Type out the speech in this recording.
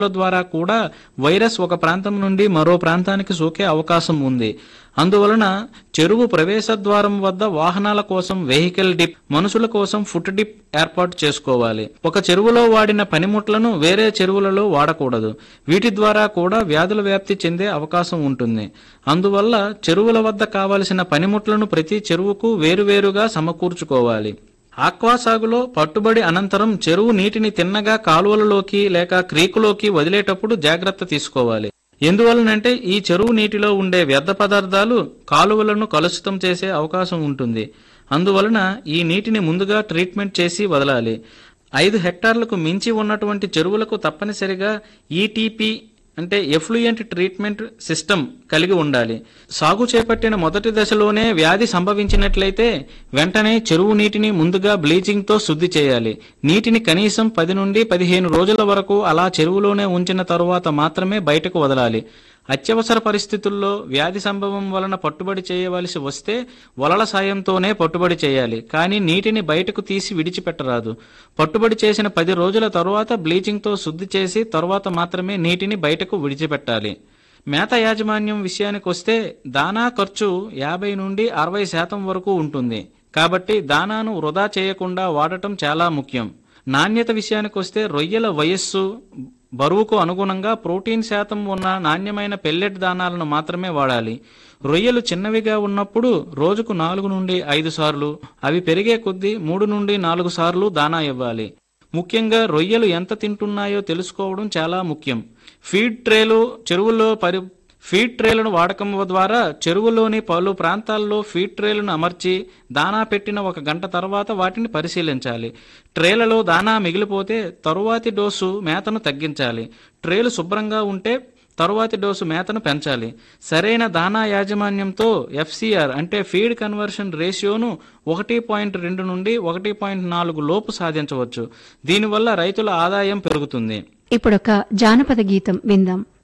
ద్వారా కూడా వైరస్ ఒక ప్రాంతం నుండి మరో ప్రాంతానికి సోకే అవకాశం ఉంది అందువలన చెరువు ప్రవేశ ద్వారం వద్ద వాహనాల కోసం వెహికల్ డిప్ మనుషుల కోసం ఫుట్ డిప్ ఏర్పాటు చేసుకోవాలి ఒక చెరువులో వాడిన పనిముట్లను వేరే చెరువులలో వాడకూడదు వీటి ద్వారా కూడా వ్యాధుల వ్యాప్తి చెందే అవకాశం ఉంటుంది అందువల్ల చెరువుల వద్ద కావలసిన పనిముట్లను ప్రతి చెరువుకు వేరువేరుగా సమకూర్చుకోవాలి ఆక్వా సాగులో పట్టుబడి అనంతరం చెరువు నీటిని తిన్నగా కాలువలలోకి లేక క్రీకులోకి వదిలేటప్పుడు జాగ్రత్త తీసుకోవాలి ఎందువలనంటే ఈ చెరువు నీటిలో ఉండే వ్యర్థ పదార్థాలు కాలువలను కలుషితం చేసే అవకాశం ఉంటుంది అందువలన ఈ నీటిని ముందుగా ట్రీట్మెంట్ చేసి వదలాలి ఐదు హెక్టార్లకు మించి ఉన్నటువంటి చెరువులకు తప్పనిసరిగా ఈటీపీ అంటే ఎఫ్లూయెంట్ ట్రీట్మెంట్ సిస్టమ్ కలిగి ఉండాలి సాగు చేపట్టిన మొదటి దశలోనే వ్యాధి సంభవించినట్లయితే వెంటనే చెరువు నీటిని ముందుగా బ్లీచింగ్ తో శుద్ధి చేయాలి నీటిని కనీసం పది నుండి పదిహేను రోజుల వరకు అలా చెరువులోనే ఉంచిన తరువాత మాత్రమే బయటకు వదలాలి అత్యవసర పరిస్థితుల్లో వ్యాధి సంభవం వలన పట్టుబడి చేయవలసి వస్తే వలల సాయంతోనే పట్టుబడి చేయాలి కానీ నీటిని బయటకు తీసి విడిచిపెట్టరాదు పట్టుబడి చేసిన పది రోజుల తరువాత బ్లీచింగ్తో శుద్ధి చేసి తరువాత మాత్రమే నీటిని బయటకు విడిచిపెట్టాలి మేత యాజమాన్యం విషయానికి వస్తే దానా ఖర్చు యాభై నుండి అరవై శాతం వరకు ఉంటుంది కాబట్టి దానాను వృధా చేయకుండా వాడటం చాలా ముఖ్యం నాణ్యత విషయానికి వస్తే రొయ్యల వయస్సు బరువుకు అనుగుణంగా ప్రోటీన్ శాతం ఉన్న నాణ్యమైన పెల్లెట్ దానాలను మాత్రమే వాడాలి రొయ్యలు చిన్నవిగా ఉన్నప్పుడు రోజుకు నాలుగు నుండి ఐదు సార్లు అవి పెరిగే కొద్దీ మూడు నుండి నాలుగు సార్లు దానా ఇవ్వాలి ముఖ్యంగా రొయ్యలు ఎంత తింటున్నాయో తెలుసుకోవడం చాలా ముఖ్యం ఫీడ్ ట్రేలు చెరువుల్లో పరి ఫీడ్ ట్రేలను వాడకం ద్వారా చెరువులోని పలు ప్రాంతాల్లో ఫీడ్ ట్రేలను అమర్చి దానా పెట్టిన ఒక గంట తర్వాత వాటిని పరిశీలించాలి ట్రేలలో దానా మిగిలిపోతే తరువాతి డోసు మేతను తగ్గించాలి ట్రేలు శుభ్రంగా ఉంటే తరువాతి డోసు మేతను పెంచాలి సరైన దానా యాజమాన్యంతో ఎఫ్సిఆర్ అంటే ఫీడ్ కన్వర్షన్ రేషియోను ఒకటి పాయింట్ రెండు నుండి ఒకటి పాయింట్ నాలుగు లోపు సాధించవచ్చు దీనివల్ల రైతుల ఆదాయం పెరుగుతుంది ఇప్పుడొక జానపద గీతం విందాం